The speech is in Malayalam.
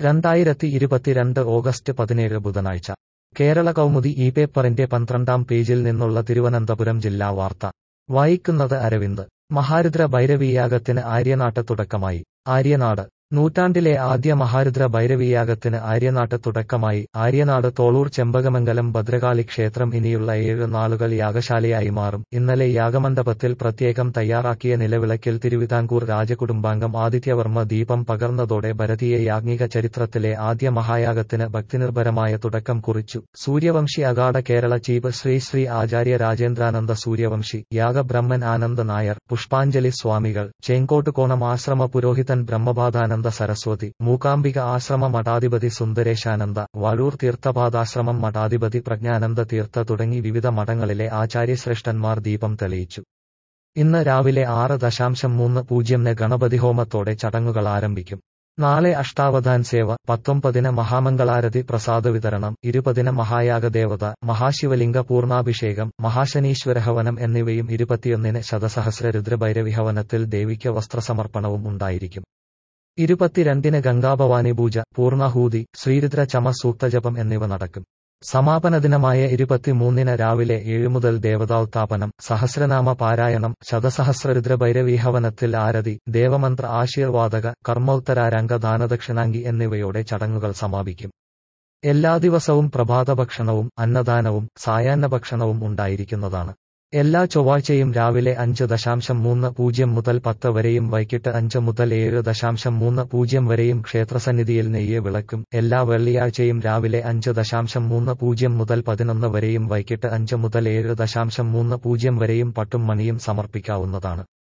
രണ്ടായിരത്തി ഇരുപത്തിരണ്ട് ഓഗസ്റ്റ് പതിനേഴ് ബുധനാഴ്ച കേരള കൗമുദി ഈ പേപ്പറിന്റെ പന്ത്രണ്ടാം പേജിൽ നിന്നുള്ള തിരുവനന്തപുരം ജില്ലാ വാർത്ത വായിക്കുന്നത് അരവിന്ദ് മഹാരുദ്ര ഭൈരവീയാഗത്തിന് ആര്യനാട്ട് തുടക്കമായി ആര്യനാട് നൂറ്റാണ്ടിലെ ആദ്യ മഹാരുദ്ര ഭൈരവീയാഗത്തിന് ആര്യനാട്ട് തുടക്കമായി ആര്യനാട് തോളൂർ ചെമ്പകമംഗലം ഭദ്രകാളി ക്ഷേത്രം ഇനിയുള്ള ഏഴ് നാളുകൾ യാഗശാലയായി മാറും ഇന്നലെ യാഗമണ്ഡപത്തിൽ പ്രത്യേകം തയ്യാറാക്കിയ നിലവിളക്കിൽ തിരുവിതാംകൂർ രാജകുടുംബാംഗം ആദിത്യവർമ്മ ദീപം പകർന്നതോടെ ഭരതീയ യാജ്ഞിക ചരിത്രത്തിലെ ആദ്യ മഹായാഗത്തിന് ഭക്തിനിർഭരമായ തുടക്കം കുറിച്ചു സൂര്യവംശി അഗാഢ കേരള ചീഫ് ശ്രീ ശ്രീ ആചാര്യ രാജേന്ദ്രാനന്ദ സൂര്യവംശി യാഗബ്രഹ്മൻ ആനന്ദ നായർ പുഷ്പാഞ്ജലി സ്വാമികൾ ചേങ്കോട്ടുകോണം ആശ്രമ പുരോഹിതൻ ബ്രഹ്മപാദാനന്ദ സരസ്വതി മൂകാംബിക ആശ്രമ മഠാധിപതി സുന്ദരേശാനന്ദ വഴൂർ തീർത്ഥപാദാശ്രമം മഠാധിപതി പ്രജ്ഞാനന്ദ തീർത്ഥ തുടങ്ങി വിവിധ മഠങ്ങളിലെ ആചാര്യശ്രേഷ്ഠന്മാർ ദീപം തെളിയിച്ചു ഇന്ന് രാവിലെ ആറ് ദശാംശം മൂന്ന് പൂജ്യംന് ഗണപതി ഹോമത്തോടെ ചടങ്ങുകൾ ആരംഭിക്കും നാളെ അഷ്ടാവധാൻ സേവ പത്തൊമ്പതിന് മഹാമംഗളാരതി പ്രസാദ വിതരണം ഇരുപതിന് മഹായാഗദേവത മഹാശിവലിംഗ പൂർണാഭിഷേകം മഹാശനീശ്വരഹവനം എന്നിവയും ഇരുപത്തിയൊന്നിന് ശതസഹസ്ര രുദ്രഭൈരവിഹവനത്തിൽ ദേവിക്ക് വസ്ത്രസമർപ്പണവും ഉണ്ടായിരിക്കും ഇരുപത്തിരണ്ടിന് ഗംഗാഭവാനി പൂജ പൂർണഹൂതി ശ്രീരുദ്ര ചമ സൂക്തജപം എന്നിവ നടക്കും സമാപന ദിനമായ ഇരുപത്തിമൂന്നിന് രാവിലെ ഏഴ് മുതൽ ദേവതാത്ഥാപനം സഹസ്രനാമ പാരായണം ശതസഹസ്രരുദ്ര ഭൈരവീഹവനത്തിൽ ആരതി ദേവമന്ത്ര ആശീർവാദക കർമ്മോത്തരാരംഗ ദാനദക്ഷിണാംഗി എന്നിവയോടെ ചടങ്ങുകൾ സമാപിക്കും എല്ലാ ദിവസവും പ്രഭാതഭക്ഷണവും അന്നദാനവും സായാഹ്ന ഭക്ഷണവും ഉണ്ടായിരിക്കുന്നതാണ് എല്ലാ ചൊവ്വാഴ്ചയും രാവിലെ അഞ്ച് ദശാംശം മൂന്ന് പൂജ്യം മുതൽ പത്ത് വരെയും വൈകിട്ട് അഞ്ച് മുതൽ ഏഴ് ദശാംശം മൂന്ന് പൂജ്യം വരെയും ക്ഷേത്രസന്നിധിയിൽ നെയ്യ് വിളക്കും എല്ലാ വെള്ളിയാഴ്ചയും രാവിലെ അഞ്ച് ദശാംശം മൂന്ന് പൂജ്യം മുതൽ പതിനൊന്ന് വരെയും വൈകിട്ട് അഞ്ച് മുതൽ ഏഴ് ദശാംശം മൂന്ന് പൂജ്യം വരെയും പട്ടും മണിയും സമർപ്പിക്കാവുന്നതാണ്